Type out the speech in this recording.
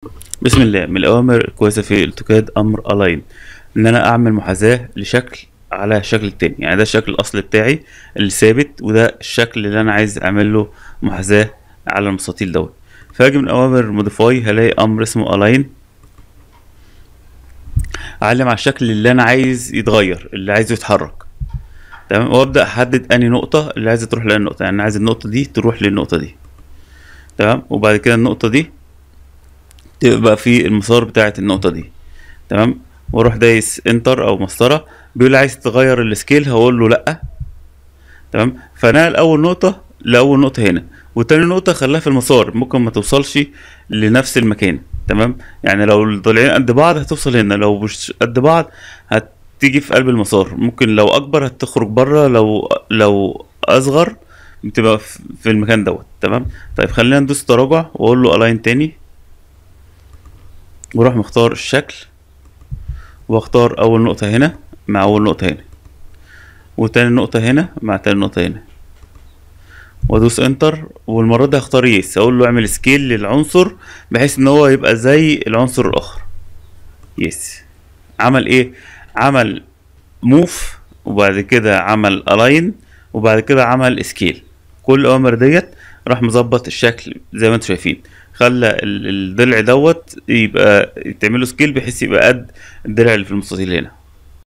بسم الله من الأوامر الكويسة في الأوتوكاد أمر ألاين إن أنا أعمل محاذاة لشكل على الشكل التاني يعني ده الشكل الأصلي بتاعي اللي ثابت وده الشكل اللي أنا عايز أعمل له محاذاة على المستطيل دوت فأجي من أوامر موديفاي هلاقي أمر اسمه ألاين أعلم على الشكل اللي أنا عايز يتغير اللي عايزه يتحرك تمام وأبدأ أحدد أنهي نقطة اللي عايزة تروح لأنهي نقطة يعني أنا عايز النقطة دي تروح للنقطة دي تمام وبعد كده النقطة دي تبقى في المسار بتاعة النقطة دي تمام واروح دايس انتر او مسطرة بيقول لي عايز تغير السكيل هقول له لا تمام فنقل اول نقطة لاول نقطة هنا وتاني نقطة خلاها في المسار ممكن ما توصلش لنفس المكان تمام يعني لو الضلعين قد بعض هتوصل هنا لو مش قد بعض هتيجي في قلب المسار ممكن لو اكبر هتخرج بره لو لو اصغر بتبقى في المكان دوت تمام طيب خلينا ندوس تراجع واقول له الاين تاني واروح مختار الشكل واختار اول نقطة هنا مع اول نقطة هنا وتاني نقطة هنا مع تاني نقطة هنا وادوس انتر والمرة دي هختار يس اقول له اعمل سكيل للعنصر بحيث ان هو يبقى زي العنصر الاخر يس عمل ايه عمل موف وبعد كده عمل الاين وبعد كده عمل سكيل كل الاوامر ديت راح مظبط الشكل زي ما انتم شايفين خلى الضلع دوت يبقى تعمله سكيل بحيث يبقى قد الضلع اللي في المستطيل هنا